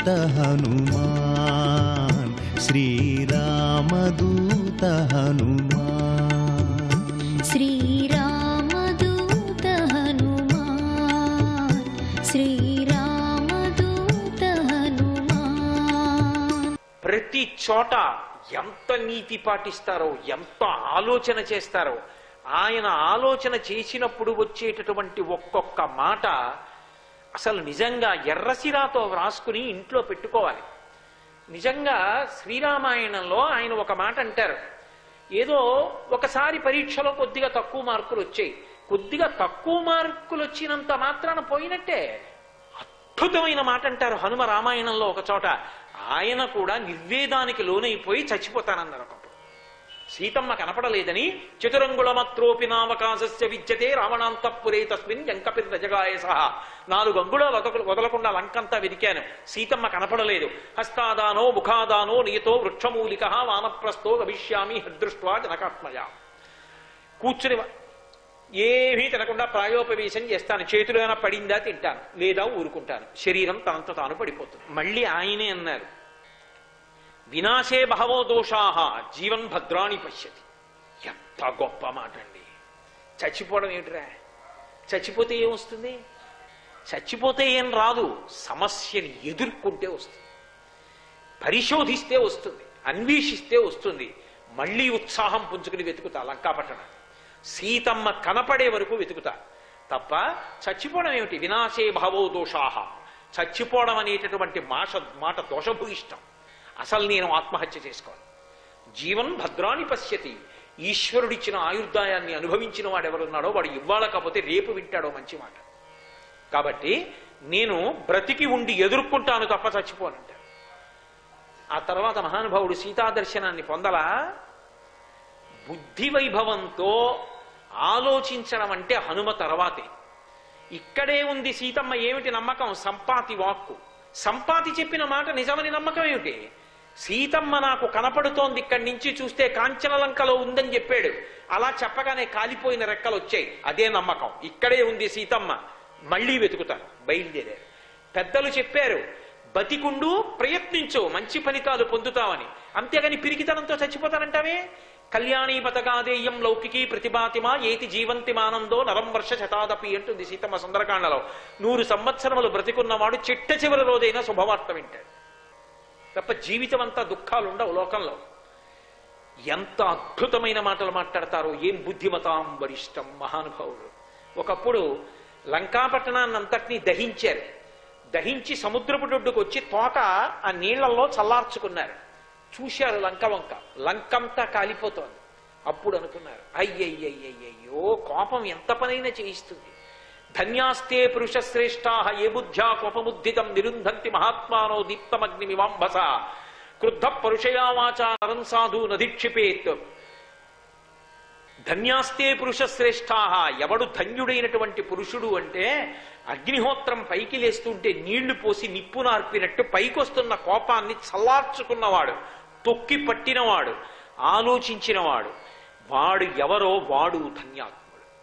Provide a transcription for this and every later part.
శ్రీరామదూత హనుమాన్ శ్రీరామదూత హనుమాన్ శ్రీరామదూత హనుమాన్ శ్రీరామదూత హనుమాన్ ప్రతి చోట ఎంత నీతి పాటిస్తారో ఎంత ఆలోచన చేస్తారో ఆయన ఆలోచన చేసినప్పుడు వచ్చేటటువంటి ఒక్కొక్క మాట అసలు నిజంగా ఎర్రసిరాతో వ్రాసుకుని ఇంట్లో పెట్టుకోవాలి నిజంగా శ్రీరామాయణంలో ఆయన ఒక మాట అంటారు ఏదో ఒకసారి పరీక్షలో కొద్దిగా తక్కువ మార్కులు వచ్చాయి కొద్దిగా తక్కువ మార్కులు వచ్చినంత మాత్రాన పోయినట్టే అద్భుతమైన మాట అంటారు హనుమ రామాయణంలో ఒక చోట ఆయన కూడా నిర్వేదానికి లోనైపోయి చచ్చిపోతానన్నారు ఒకప్పుడు సీతమ్మ కనపడలేదని చతురంగుళమత్రోపి నావకాశస్య విద్యతే రావణాంతపురే తస్మిన్ యంకపిర్ రజగాయ సహా నాలుగు అంగుళాలు వదల- వదలకుండా లంకంతా వెదికాను సీతమ్మ కనపడలేదు హస్తాదానో ముఖాదానో నియతో వృక్షమూలిక వానప్రస్థో గమిష్యామి హృదృష్ట్వా జనకాత్మజ కూర్చుని వ- ఏమీ తినకుండా ప్రాయోపవేశం చేస్తాను చేతిలోన పడిందా తింటాను లేదా ఊరుకుంటాను శరీరం తనంత తాను పడిపోతుంది మళ్ళీ ఆయనే అన్నారు వినాశే బహవో దోషాహ జీవన్ భద్రాణి పశ్యతి ఎంత గొప్ప మాట అండి చచ్చిపోవడం ఏమిటిరా చచ్చిపోతే ఏమొస్తుంది చచ్చిపోతే ఏం రాదు సమస్యని ఎదుర్కొంటే వస్తుంది పరిశోధిస్తే వస్తుంది అన్వేషిస్తే వస్తుంది మళ్ళీ ఉత్సాహం పుంజుకుని వెతుకుతా లంకాపట్టణం సీతమ్మ కనపడే వరకు వెతుకుతా తప్ప చచ్చిపోవడం ఏమిటి వినాశే భావో దోషాహ చచ్చిపోవడం అనేటటువంటి మాష మాట దోషభూయిష్టం అసలు నేను ఆత్మహత్య చేసుకోవాలి జీవన్ భద్రాన్ని పశ్యతి ఈశ్వరుడిచ్చిన ఆయుర్దాయాన్ని అనుభవించిన వాడు ఎవరున్నాడో వాడు ఇవ్వాల కాకపోతే రేపు వింటాడో మంచి మాట కాబట్టి నేను బ్రతికి ఉండి ఎదుర్కొంటాను తప్ప చచ్చిపోనంటాడు ఆ తర్వాత మహానుభావుడు సీతాదర్శనాన్ని పొందలా బుద్ధి వైభవంతో ఆలోచించడం అంటే హనుమ తర్వాతే ఇక్కడే ఉంది సీతమ్మ ఏమిటి నమ్మకం సంపాతి వాక్కు సంపాతి చెప్పిన మాట నిజమని నమ్మకం ఏమిటి సీతమ్మ నాకు కనపడుతోంది ఇక్కడి నుంచి చూస్తే కాంచనలంకలో ఉందని చెప్పాడు అలా చెప్పగానే కాలిపోయిన రెక్కలు వచ్చాయి అదే నమ్మకం ఇక్కడే ఉంది సీతమ్మ మళ్ళీ వెతుకుతాను బయలుదేరారు పెద్దలు చెప్పారు బతికుండు ప్రయత్నించు మంచి ఫలితాలు పొందుతావని అంతేగాని పిరికితనంతో చచ్చిపోతానంటావే కళ్యాణీ పతగాదేయం లౌకికీ ప్రతిభాతిమా ఏతి జీవంతి మానందో నరం వర్ష శతాదపి అంటుంది సీతమ్మ సుందరకాండలో నూరు సంవత్సరములు బ్రతికున్నవాడు చిట్ట చివరి రోజైనా శుభవార్త వింటాడు తప్ప జీవితం అంతా దుఃఖాలు ఉండవు లోకంలో ఎంత అద్భుతమైన మాటలు మాట్లాడతారో ఏం బుద్ధిమతాం వరిష్టం మహానుభావుడు ఒకప్పుడు లంకాపట్టణాన్ని అంతటినీ దహించారు దహించి సముద్రపు దొడ్డుకు వచ్చి తోక ఆ నీళ్లలో చల్లార్చుకున్నారు చూశారు లంక వంక లంకంతా కాలిపోతోంది అప్పుడు అనుకున్నారు అయ్యయ్యయ్యయ్యో కోపం ఎంత పనైనా చేయిస్తుంది ధన్యాస్తే పురుష శ్రేష్టా ఏ బుద్ధ్యా కోపముద్ధితం నిరుంధంతి మహాత్మానో దీప్తమగ్నిమివాంభస క్రుద్ధ పరుషయా వాచా నరం సాధు నధిక్షిపేత్ ధన్యాస్తే పురుష శ్రేష్టా ఎవడు ధన్యుడైనటువంటి పురుషుడు అంటే అగ్నిహోత్రం పైకి లేస్తుంటే నీళ్లు పోసి నిప్పు నార్పినట్టు పైకొస్తున్న కోపాన్ని చల్లార్చుకున్నవాడు తొక్కి పట్టినవాడు ఆలోచించినవాడు వాడు ఎవరో వాడు ధన్యాత్ముడు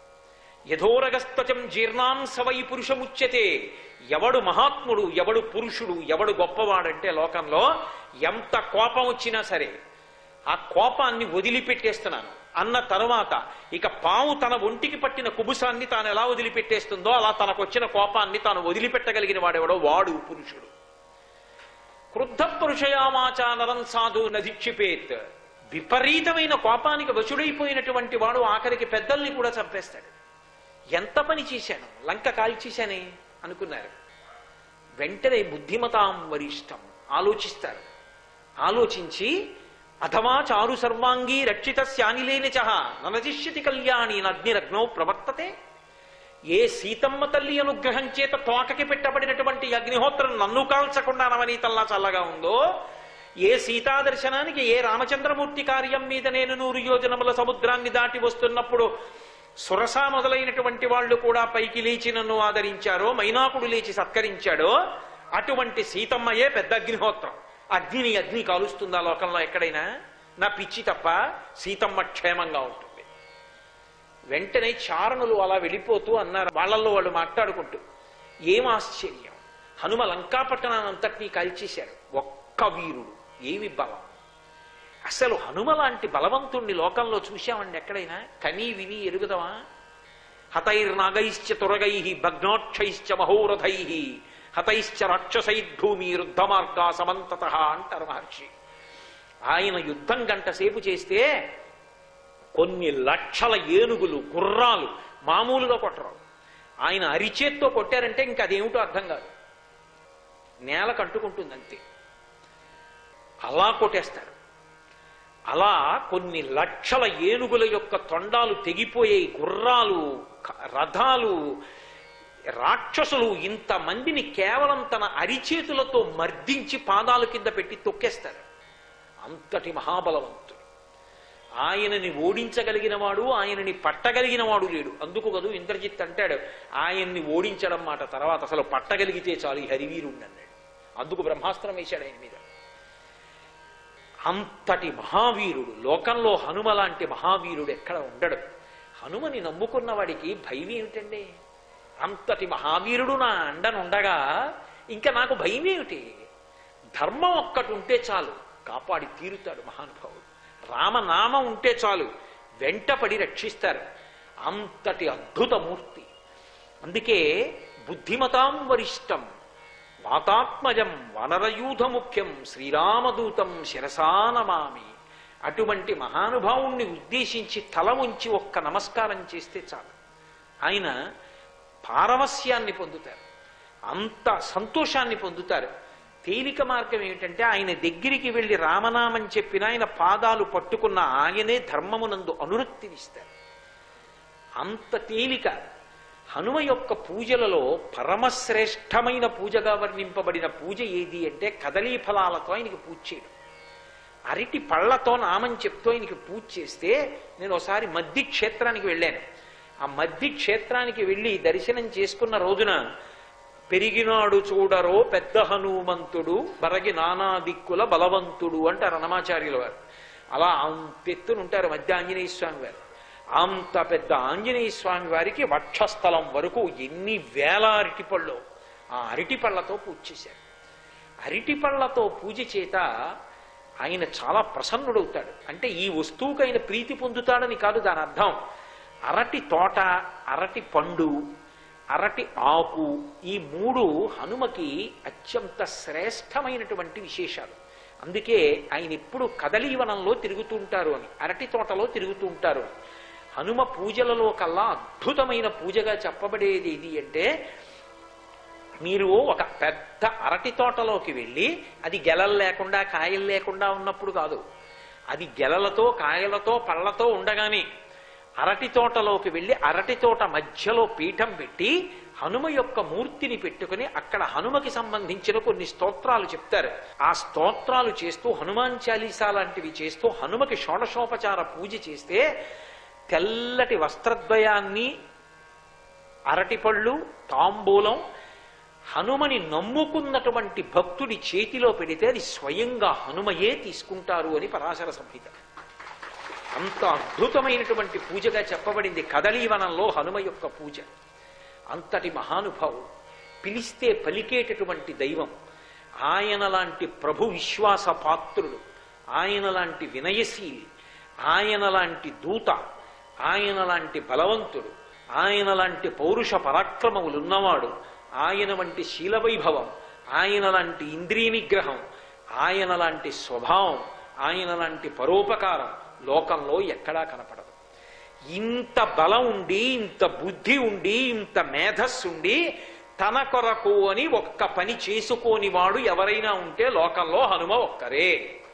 యథోరగస్తచం జీర్ణాం సవై పురుషముచ్యతే ఎవడు మహాత్ముడు ఎవడు పురుషుడు ఎవడు గొప్పవాడంటే లోకంలో ఎంత కోపం వచ్చినా సరే ఆ కోపాన్ని వదిలిపెట్టేస్తున్నాను అన్న తర్వాత ఇక పాము తన ఒంటికి పట్టిన కుబుసాన్ని తాను ఎలా వదిలిపెట్టేస్తుందో అలా తనకొచ్చిన కోపాన్ని తాను వదిలిపెట్టగలిగిన వాడెవడో వాడు పురుషుడు క్రుద్ధ పురుషయామాచా నరం సాధు నధిక్షిపేత్ విపరీతమైన కోపానికి వశుడైపోయినటువంటి వాడు ఆఖరికి పెద్దల్ని కూడా చంపేస్తాడు ఎంత పని చేశాను లంక కాల్చేశానే అనుకున్నారు వెంటనే బుద్ధిమతాం వరిష్టం ఆలోచిస్తారు ఆలోచించి అథవా చారు సర్వాంగీ రక్షిత శానిలేని చహ ననజిష్యతి కళ్యాణి అగ్నిరగ్నో ప్రవర్తతే ఏ సీతమ్మ తల్లి అనుగ్రహం చేత తోకకి పెట్టబడినటువంటి అగ్నిహోత్రం నన్ను కాల్చకుండా నవనీతల్లా చల్లగా ఉందో ఏ సీతా దర్శనానికి ఏ రామచంద్రమూర్తి కార్యం మీద నేను నూరు యోజనముల సముద్రాన్ని దాటి వస్తున్నప్పుడు సురస మొదలైనటువంటి వాళ్ళు కూడా పైకి లేచి నన్ను ఆదరించారో మైనాకుడు లేచి సత్కరించాడో అటువంటి సీతమ్మయే పెద్ద అగ్నిహోత్రం అగ్నిని అగ్ని కాలుస్తుందా లోకంలో ఎక్కడైనా నా పిచ్చి తప్ప సీతమ్మ క్షేమంగా ఉంటుంది వెంటనే చారణులు అలా వెళ్ళిపోతూ అన్నారు వాళ్ళల్లో వాళ్ళు మాట్లాడుకుంటూ ఏం ఆశ్చర్యం హనుమ లంకాపట్టణాన్ని అంతటినీ కాల్చేశారు ఒక్క వీరుడు ఏమి బలం అసలు హనుమ లాంటి బలవంతుణ్ణి లోకంలో చూశామండి ఎక్కడైనా కనీ విని ఎరుగుదమా హతైర్నాగైశ్చ తురగై భగ్నోక్షైశ్చ మహోరథై హతైశ్చ రాక్షసైర్భూమి రుద్ధమార్గా సమంతత అంటారు మహర్షి ఆయన యుద్ధం గంట సేపు చేస్తే కొన్ని లక్షల ఏనుగులు గుర్రాలు మామూలుగా కొట్టరు ఆయన అరిచేత్తో కొట్టారంటే ఇంకా అదేమిటో అర్థం కాదు నేల కంటుకుంటుంది అంతే అలా కొట్టేస్తారు అలా కొన్ని లక్షల ఏనుగుల యొక్క తొండాలు తెగిపోయే గుర్రాలు క- రథాలు రాక్షసులు ఇంతమందిని కేవలం తన అరిచేతులతో మర్దించి పాదాల కింద పెట్టి తొక్కేస్తారు అంతటి మహాబలవంతుడు ఆయనని ఓడించగలిగిన వాడు ఆయనని పట్టగలిగిన వాడు లేడు అందుకు కదూ ఇంద్రజిత్ అంటాడు ఆయన్ని ఓడించడం మాట తర్వాత అసలు పట్టగలిగితే చాలు ఈ హరివీరుణ్ణి అన్నాడు అందుకు బ్రహ్మాస్త్రం వేశాడు ఆయన మీద అంతటి మహావీరుడు లోకంలో హనుమ లాంటి మహావీరుడు ఎక్కడ ఉండడు హనుమని నమ్ముకున్న వాడికి భయం ఏమిటండి అంతటి మహావీరుడు నా అండనుండగా ఇంకా నాకు భయం ఏమిటి ధర్మం ఒక్కటి ఉంటే చాలు కాపాడి తీరుతాడు మహానుభావుడు రామనామం ఉంటే చాలు వెంటపడి రక్షిస్తారు అంతటి అద్భుత మూర్తి అందుకే బుద్ధిమతాం వరిష్టం వాతాత్మజం వనరయూధ ముఖ్యం శ్రీరామదూతం శిరసానమామి అటువంటి మహానుభావుణ్ణి ఉద్దేశించి తల ఉంచి ఒక్క నమస్కారం చేస్తే చాలు ఆయన పారవస్యాన్ని పొందుతారు అంత సంతోషాన్ని పొందుతారు తేలిక మార్గం ఏమిటంటే ఆయన దగ్గరికి వెళ్ళి రామనామం చెప్పిన ఆయన పాదాలు పట్టుకున్న ఆయనే ధర్మమునందు అనురక్తినిస్తారు అంత తేలిక హనుమ యొక్క పూజలలో పరమశ్రేష్టమైన పూజగా వర్ణింపబడిన పూజ ఏది అంటే కదలీ ఫలాలతో ఆయనకి పూజ చేయడం అరటి పళ్ళతో నామం చెప్తూ ఆయనకి పూజ చేస్తే నేను ఒకసారి మద్ది క్షేత్రానికి వెళ్ళాను ఆ మద్ది క్షేత్రానికి వెళ్ళి దర్శనం చేసుకున్న రోజున పెరిగినాడు చూడరో పెద్ద హనుమంతుడు బరగి నానా దిక్కుల బలవంతుడు అంటారు అన్నమాచార్యుల వారు అలా అంతెత్తునుంటారు మధ్య ఆంజనేయ స్వామి వారు అంత పెద్ద ఆంజనేయ స్వామి వారికి వక్షస్థలం వరకు ఎన్ని వేల అరటిపళ్ళు ఆ అరటిపళ్ళతో పూజ చేశారు అరటిపళ్ళతో పూజ చేత ఆయన చాలా ప్రసన్నుడవుతాడు అంటే ఈ వస్తువుకి ఆయన ప్రీతి పొందుతాడని కాదు దాని అర్థం అరటి తోట అరటి పండు అరటి ఆకు ఈ మూడు హనుమకి అత్యంత శ్రేష్టమైనటువంటి విశేషాలు అందుకే ఆయన ఎప్పుడు కదలీవనంలో తిరుగుతూ ఉంటారు అని అరటి తోటలో తిరుగుతూ ఉంటారు అని హనుమ పూజలలో కల్లా అద్భుతమైన పూజగా చెప్పబడేది ఏది అంటే మీరు ఒక పెద్ద అరటి తోటలోకి వెళ్ళి అది గెలలు లేకుండా కాయలు లేకుండా ఉన్నప్పుడు కాదు అది గెలలతో కాయలతో పళ్ళతో ఉండగానే అరటి తోటలోకి వెళ్ళి అరటి తోట మధ్యలో పీఠం పెట్టి హనుమ యొక్క మూర్తిని పెట్టుకుని అక్కడ హనుమకి సంబంధించిన కొన్ని స్తోత్రాలు చెప్తారు ఆ స్తోత్రాలు చేస్తూ హనుమాన్ చాలీసా లాంటివి చేస్తూ హనుమకి షోడశోపచార పూజ చేస్తే తెల్లటి వస్త్రద్వయాన్ని అరటిపళ్ళు తాంబూలం హనుమని నమ్ముకున్నటువంటి భక్తుడి చేతిలో పెడితే అది స్వయంగా హనుమయే తీసుకుంటారు అని పరాశర సంహిత అంత అద్భుతమైనటువంటి పూజగా చెప్పబడింది కదలీవనంలో హనుమ యొక్క పూజ అంతటి మహానుభావుడు పిలిస్తే పలికేటటువంటి దైవం ఆయన లాంటి ప్రభు విశ్వాస పాత్రుడు ఆయన లాంటి వినయశీలి ఆయన లాంటి దూత ఆయన లాంటి బలవంతుడు ఆయన లాంటి పౌరుష పరాక్రమములున్నవాడు ఆయన వంటి శీలవైభవం ఆయన లాంటి ఇంద్రియ నిగ్రహం ఆయన లాంటి స్వభావం ఆయన లాంటి పరోపకారం లోకంలో ఎక్కడా కనపడదు ఇంత బలం ఉండి ఇంత బుద్ధి ఉండి ఇంత మేధస్సుండి తన కొరకు అని ఒక్క పని చేసుకోని వాడు ఎవరైనా ఉంటే లోకంలో హనుమ ఒక్కరే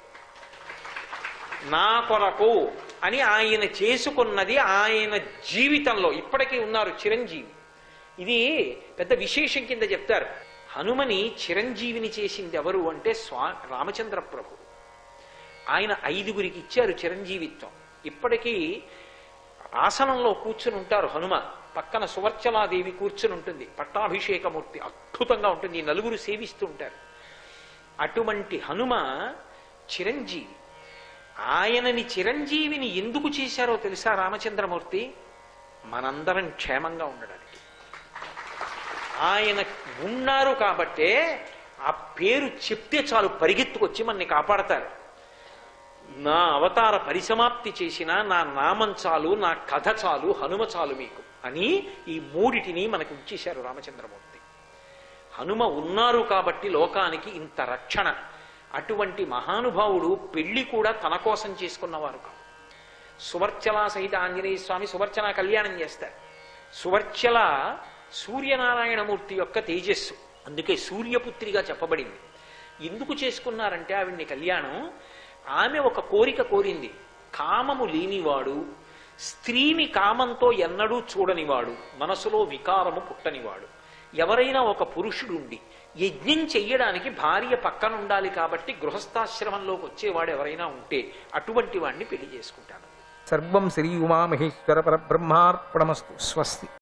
నా కొరకు అని ఆయన చేసుకున్నది ఆయన జీవితంలో ఇప్పటికీ ఉన్నారు చిరంజీవి ఇది పెద్ద విశేషం కింద చెప్తారు హనుమని చిరంజీవిని చేసింది ఎవరు అంటే స్వా రామచంద్ర ప్రభు ఆయన ఐదుగురికి ఇచ్చారు చిరంజీవిత్వం ఇప్పటికీ ఆసనంలో కూర్చుని ఉంటారు హనుమ పక్కన సువర్చలాదేవి కూర్చుని ఉంటుంది పట్టాభిషేకమూర్తి అద్భుతంగా ఉంటుంది ఈ నలుగురు సేవిస్తూ ఉంటారు అటువంటి హనుమ చిరంజీవి ఆయనని చిరంజీవిని ఎందుకు చేశారో తెలుసా రామచంద్రమూర్తి మనందరం క్షేమంగా ఉండడానికి ఆయన ఉన్నారు కాబట్టే ఆ పేరు చెప్తే చాలు పరిగెత్తుకొచ్చి మనని కాపాడతారు నా అవతార పరిసమాప్తి చేసిన నా నామం చాలు నా కథ చాలు హనుమ చాలు మీకు అని ఈ మూడిటిని మనకు ఇచ్చేశారు రామచంద్రమూర్తి హనుమ ఉన్నారు కాబట్టి లోకానికి ఇంత రక్షణ అటువంటి మహానుభావుడు పెళ్లి కూడా తన కోసం చేసుకున్నవారు కాదు సువర్చల సహిత ఆంజనేయ స్వామి సువర్చన కళ్యాణం చేస్తారు సువర్చల సూర్యనారాయణమూర్తి యొక్క తేజస్సు అందుకే సూర్యపుత్రిగా చెప్పబడింది ఎందుకు చేసుకున్నారంటే ఆవిడ్ని కళ్యాణం ఆమె ఒక కోరిక కోరింది కామము లేనివాడు స్త్రీని కామంతో ఎన్నడూ చూడనివాడు మనసులో వికారము పుట్టనివాడు ఎవరైనా ఒక పురుషుడుండి యజ్ఞం చెయ్యడానికి భార్య పక్కన ఉండాలి కాబట్టి గృహస్థాశ్రమంలోకి వచ్చేవాడు ఎవరైనా ఉంటే అటువంటి వాడిని పెళ్లి చేసుకుంటాను సర్వం శ్రీ ఉమామహేశ్వర పరబ్రహ్మార్పణమస్తు స్వస్తి